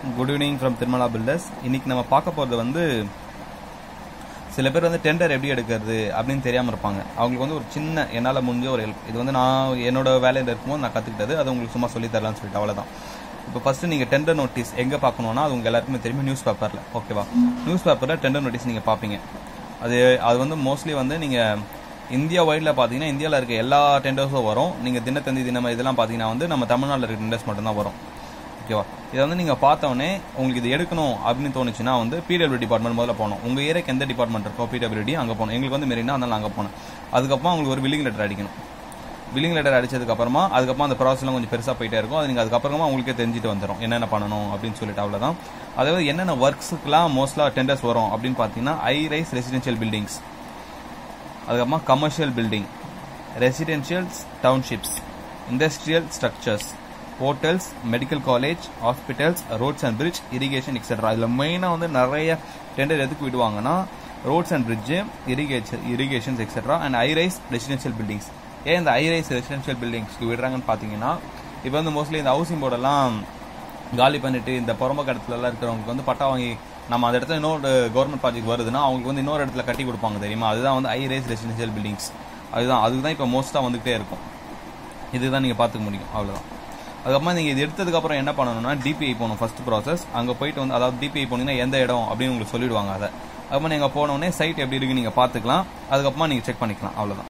good evening from Tirumala builders இன்னைக்கு நம்ம பார்க்க போகிறது வந்து சில பேர் வந்து டெண்டர் எப்படி எடுக்கிறது அப்படின்னு தெரியாமல் இருப்பாங்க அவங்களுக்கு வந்து ஒரு சின்ன என்னால் முடிஞ்ச ஒரு ஹெல்ப் இது வந்து நான் என்னோட வேலையில் இருக்கும்போது நான் கற்றுக்கிட்டது அது உங்களுக்கு சும்மா சொல்லி தரலாம்னு சொல்லிட்டு அவ்வளோதான் இப்போ ஃபர்ஸ்ட் நீங்கள் டெண்டர் நோட்டீஸ் எங்கே பார்க்கணுன்னா அது உங்கள் எல்லாருக்குமே தெரியும் நியூஸ் பேப்பரில் ஓகேவா நியூஸ் பேப்பரில் டெண்டர் நோட்டீஸ் நீங்கள் பார்ப்பீங்க அது அது வந்து மோஸ்ட்லி வந்து நீங்கள் இந்தியா வைடில் பார்த்தீங்கன்னா இந்தியாவில் இருக்க எல்லா டெண்டர்ஸும் வரும் நீங்கள் தினத்தந்தி தினம் இதெல்லாம் பார்த்தீங்கன்னா வந்து நம்ம தமிழ்நாட்டில் இருக்க டெண்டர்ஸ் மட்டும்தான் வரும் ஓகேவா இதை வந்து நீங்கள் பார்த்தோன்னே உங்களுக்கு இது எடுக்கணும் அப்படின்னு தோணுச்சுன்னா வந்து பிடபிள்யூ டிபார்ட்மெண்ட் முதல்ல போகணும் உங்கள் ஏரியாக்கு எந்த டிபார்ட்மெண்ட் இருக்கோ பிடபிள்யூடி அங்கே போகணும் எங்களுக்கு வந்து மெரினா அதனால அங்கே போனோம் அதுக்கப்புறம் உங்களுக்கு ஒரு வில்லிங் லெட்டர் அடிக்கணும் வில்லிங் லெட்டர் அடிச்சதுக்கப்புறமா அதுக்கப்புறம் அந்த ப்ராசஸ்லாம் கொஞ்சம் பெருசாக போயிட்டே இருக்கும் அது நீங்கள் அதுக்கப்புறமா உங்களுக்கே தெரிஞ்சுட்டு வந்துடும் என்னென்ன பண்ணணும் அப்படின்னு சொல்லிட்டு அவ்வளோதான் அதாவது என்னென்ன ஒர்க்ஸுக்குலாம் மோஸ்ட்லாக டெண்டர்ஸ் வரும் அப்படின்னு பார்த்தீங்கன்னா ஐ ரைஸ் ரெசிடென்ஷியல் பில்டிங்ஸ் அதுக்கப்புறமா commercial building residential townships industrial structures hotels medical college hospitals roads and bridge irrigation etcetera இதில் மெயினாக வந்து நிறைய டெண்டர் எதுக்கு விடுவாங்கன்னா roads and bridge irrigation irrigations etcetera and high rise residential buildings ஏன் இந்த ஐ rise residential பில்டிங்ஸ்க்கு விடுறாங்கன்னு பார்த்தீங்கன்னா இப்போ வந்து மோஸ்ட்லி இந்த ஹவுசிங் போர்டெல்லாம் காலி பண்ணிட்டு இந்த புறம்ப இடத்துலலாம் இருக்கிறவங்களுக்கு வந்து பட்டா வாங்கி நம்ம அந்த இடத்துல இன்னொரு கவர்மெண்ட் ப்ராஜெக்ட் வருதுன்னா அவங்களுக்கு வந்து இன்னொரு இடத்துல கட்டி கொடுப்பாங்க தெரியுமா அதுதான் வந்து ஐ ரைஸ் ரெசிடென்ஷியல் பில்டிங்ஸ் அதுதான் அதுக்கு தான் இப்போ மோஸ்ட்டாக வந்துகிட்டே இருக்கும் இதுதான் நீங்கள் பார்த்துக்க முடியும் அவ்வளோதான் அதுக்கப்புறமா நீங்கள் இது எடுத்ததுக்கப்புறம் என்ன பண்ணணும்னா டிபிஐ போகணும் ஃபர்ஸ்ட் ப்ராசஸ் அங்கே போயிட்டு வந்து அதாவது டிபிஐ போனீங்கன்னா எந்த இடம் அப்படின்னு உங்களுக்கு சொல்லிடுவாங்க அதை அதுக்கப்புறம் நீங்கள் போனோடனே சைட் எப்படி இருக்குன்னு நீங்கள் பார்த்துக்கலாம் அதுக்கப்புறமா நீங்கள் செக் பண்ணிக்கலாம் அவ்வளோதான்